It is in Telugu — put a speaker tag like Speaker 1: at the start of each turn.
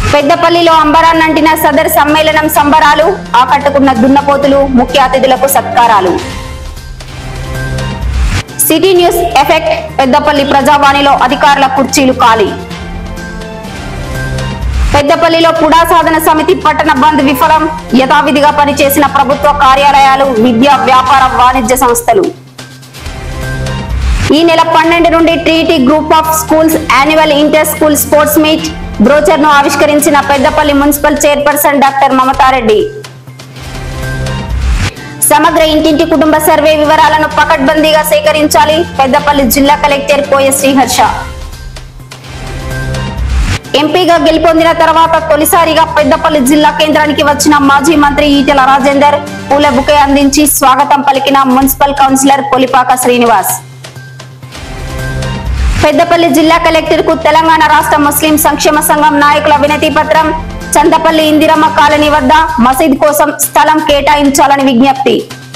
Speaker 1: పెద్దపల్లిలో అంబరాన్నంటిన సదర్ సమ్మేళనం సంబరాలు ఆకట్టుకున్న దున్నపోతులు ముఖ్య అతిథులకు సత్కారాలు సిటీ న్యూస్ ఎఫెక్ట్ పెద్దపల్లి ప్రజావాణిలో అధికారుల కుర్చీలు ఖాళీ పెద్దపల్లిలో పుడా సాధన సమితి పట్టణ బంద్ విఫలం యథావిధిగా పనిచేసిన ప్రభుత్వ కార్యాలయాలు విద్యా వ్యాపార వాణిజ్య సంస్థలు ఈ నెల పన్నెండు నుండి treaty group of schools annual inter school sports meet brochure ను ఆవిష్కరించిన Peddapalli municipal chairperson doctor Mamatareddy సమగ్ర ఇంటింటి కుటుంబ సర్వే వివరాలను పకడ్బందీగా సేకరించాలి పెద్దపల్లి జిల్లా కలెక్టర్ కోయ శ్రీహర్ష ఎంపీగా గెలుపొందిన తర్వాత తొలిసారిగా పెద్దపల్లి జిల్లా కేంద్రానికి వచ్చిన మాజీ మంత్రి ఈటెల రాజేందర్ పూల బుకే అందించి స్వాగతం పలికిన మున్సిపల్ కౌన్సిలర్ కొలిపాక శ్రీనివాస్ పెద్దపల్లి జిల్లా కలెక్టర్ కు తెలంగాణ రాష్ట్ర ముస్లిం సంక్షేమ సంఘం నాయకుల వినతి పత్రం చందపల్లి ఇందిరమ్మ కాలనీ వద్ద మసీద్ కోసం స్థలం కేటాయించాలని విజ్ఞప్తి